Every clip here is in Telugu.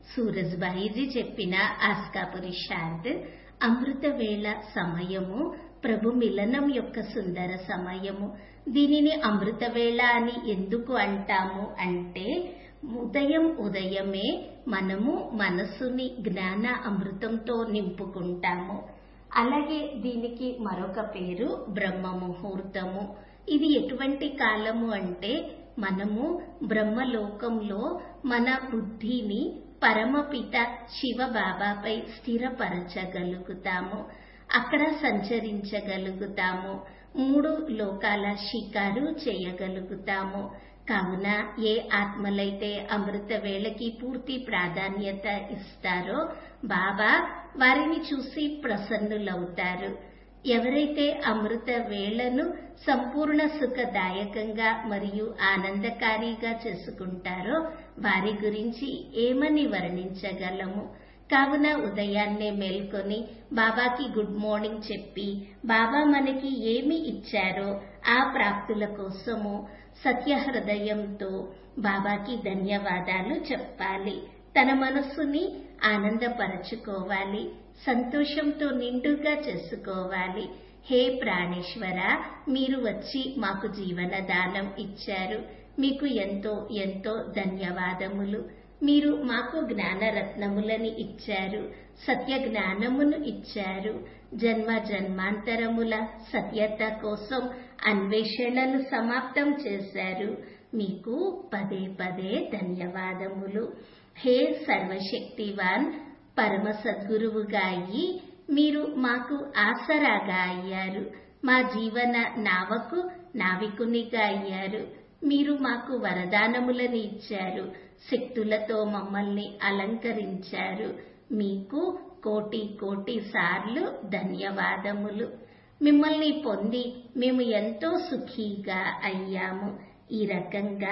సూరజ్బాయిజీ చెప్పిన ఆస్కా పురుషార్థ్ అమృత వేళ సమయము ప్రభు మిలనం యొక్క సుందర సమయము దీనిని అమృత వేళ అని ఎందుకు అంటాము అంటే ఉదయం ఉదయమే మనము మనసుని జ్ఞాన అమృతంతో నింపుకుంటాము అలాగే దీనికి మరొక పేరు బ్రహ్మ ముహూర్తము ఇది ఎటువంటి కాలము అంటే మనము బ్రహ్మలోకంలో మన బుద్ధిని పరమపిత శివ బాబాపై స్థిరపరచగలుగుతాము అక్కడ సంచరించగలుగుతాము మూడు లోకాల షికారు చేయగలుగుతాము కావున ఏ ఆత్మలైతే అమృత వేళకి పూర్తి ప్రాధాన్యత ఇస్తారో బాబా వారిని చూసి ప్రసన్నులవుతారు ఎవరైతే అమృత వేళను సంపూర్ణ సుఖదాయకంగా మరియు ఆనందకారిగా చేసుకుంటారో వారి గురించి ఏమని వర్ణించగలము కావున ఉదయాన్నే మేల్కొని బాబాకి గుడ్ మార్నింగ్ చెప్పి బాబా మనకి ఏమి ఇచ్చారో ఆ ప్రాప్తుల కోసము సత్య హృదయంతో బాబాకి ధన్యవాదాలు చెప్పాలి తన మనస్సుని ఆనందపరచుకోవాలి సంతోషంతో నిండుగా చేసుకోవాలి హే ప్రాణేశ్వర మీరు వచ్చి మాకు జీవన దానం ఇచ్చారు మీకు ఎంతో ఎంతో ధన్యవాదములు మీరు మాకు జ్ఞానరత్నములని ఇచ్చారు సత్య జ్ఞానమును ఇచ్చారు జన్మ జన్మాంతరముల సత్యత కోసం అన్వేషణను సమాప్తం చేశారు మీకు పదే పదే ధన్యవాదములు హే సర్వశక్తివాన్ పరమ సద్గురువుగా అయ్యి మీరు మాకు ఆసరాగా అయ్యారు మా జీవన నావకు నావికునిగా అయ్యారు మీరు మాకు వరదానములని ఇచ్చారు శక్తులతో మమ్మల్ని అలంకరించారు మీకు కోటి కోటి సార్లు ధన్యవాదములు మిమ్మల్ని పొంది మేము ఎంతో సుఖీగా అయ్యాము ఈ రకంగా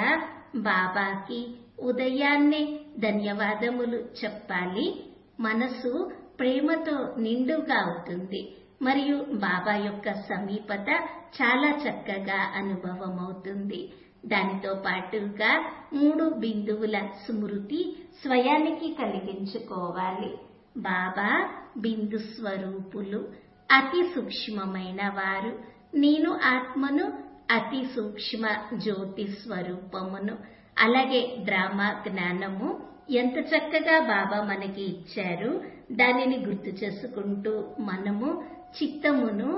బాబాకి ఉదయాన్నే ధన్యవాదములు చెప్పాలి మనసు ప్రేమతో నిండుగా అవుతుంది మరియు బాబా యొక్క సమీపత చాలా చక్కగా అనుభవం అవుతుంది దానితో పాటుగా మూడు బిందువుల స్మృతి స్వయానికి కలిగించుకోవాలి బాబా బిందు స్వరూపులు అతి సూక్ష్మమైన వారు నేను ఆత్మను అతి సూక్ష్మ జ్యోతి స్వరూపమును అలాగే డ్రామా జ్ఞానము ఎంత చక్కగా బాబా మనకి ఇచ్చారు దానిని గుర్తు చేసుకుంటూ మనము చిత్తమును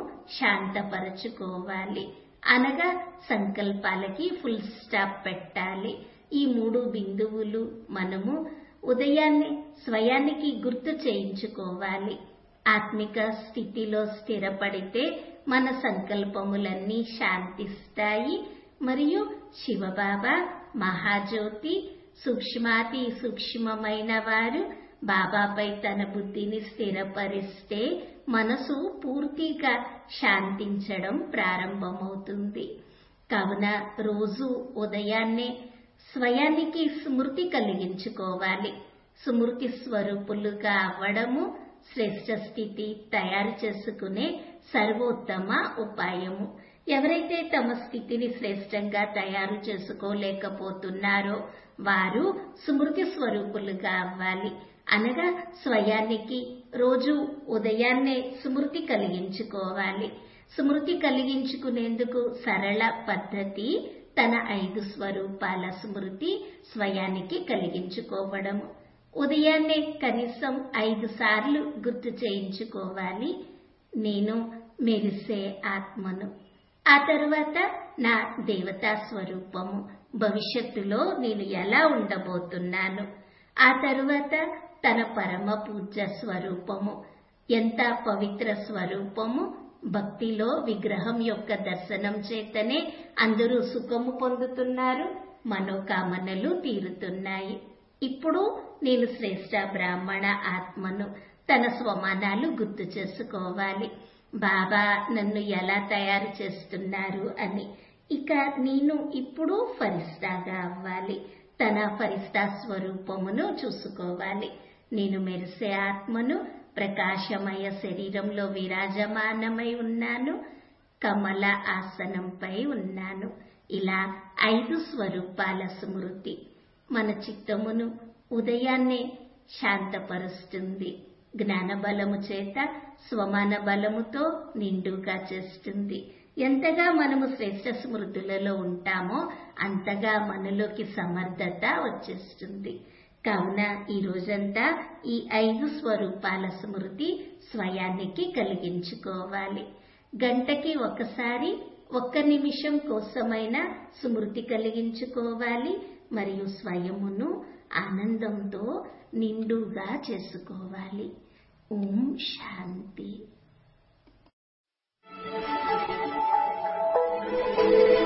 శాంతపరచుకోవాలి అనగా సంకల్పాలకి ఫుల్ స్టాప్ పెట్టాలి ఈ మూడు బిందువులు మనము ఉదయాన్నే స్వయానికి గుర్తు చేయించుకోవాలి ఆత్మిక స్థితిలో స్థిరపడితే మన సంకల్పములన్నీ శాంతిస్తాయి మరియు శివబాబా మహాజ్యోతి సూక్ష్మాతి సూక్ష్మమైన వారు బాబాపై తన బుద్ధిని స్థిరపరిస్తే మనసు పూర్తిగా శాంతించడం ప్రారంభమవుతుంది కావున రోజు ఉదయాన్నే స్వయానికి స్మృతి కలిగించుకోవాలి స్మృతి స్వరూపులుగా అవ్వడము శ్రేష్ట స్థితి తయారు చేసుకునే సర్వోత్తమ ఉపాయము ఎవరైతే తమ స్థితిని శ్రేష్టంగా తయారు చేసుకోలేకపోతున్నారో వారు స్మృతి స్వరూపులుగా అవ్వాలి అనగా స్వయానికి రోజు ఉదయాన్నే స్మృతి కలిగించుకోవాలి స్మృతి కలిగించుకునేందుకు సరళ పద్ధతి తన ఐదు స్వరూపాల స్మృతి స్వయానికి కలిగించుకోవడము ఉదయాన్నే కనీసం ఐదు సార్లు గుర్తు చేయించుకోవాలి నేను మెరిసే ఆత్మను ఆ తరువాత నా దేవతా స్వరూపము భవిష్యత్తులో నేను ఎలా ఉండబోతున్నాను ఆ తరువాత తన పరమ పూజ్య స్వరూపము ఎంత పవిత్ర స్వరూపము భక్తిలో విగ్రహం యొక్క దర్శనం చేతనే అందరూ సుఖము పొందుతున్నారు మనోకామనలు తీరుతున్నాయి ఇప్పుడు నేను శ్రేష్ట బ్రాహ్మణ ఆత్మను తన స్వమానాలు గుర్తు చేసుకోవాలి బాబా నన్ను ఎలా తయారు చేస్తున్నారు అని ఇక నేను ఇప్పుడు ఫరిస్తాగా అవ్వాలి తన ఫరిస్తా స్వరూపమును చూసుకోవాలి నేను మెరిసే ఆత్మను ప్రకాశమయ శరీరంలో విరాజమానమై ఉన్నాను కమల ఆసనంపై ఉన్నాను ఇలా ఐదు స్వరూపాల స్మృతి మన చిత్తమును ఉదయాన్నే శాంతపరుస్తుంది జ్ఞాన బలము చేత స్వమాన బలముతో నిండుగా చేస్తుంది ఎంతగా మనము శ్రేష్ట స్మృతులలో ఉంటామో అంతగా మనలోకి సమర్థత వచ్చేస్తుంది కావున ఈ రోజంతా ఈ ఐదు స్వరూపాల స్మృతి స్వయానికి కలిగించుకోవాలి గంటకి ఒకసారి ఒక్క నిమిషం కోసమైనా స్మృతి కలిగించుకోవాలి మరియు స్వయమును ఆనందంతో నిండుగా చేసుకోవాలి ఓం శాంతి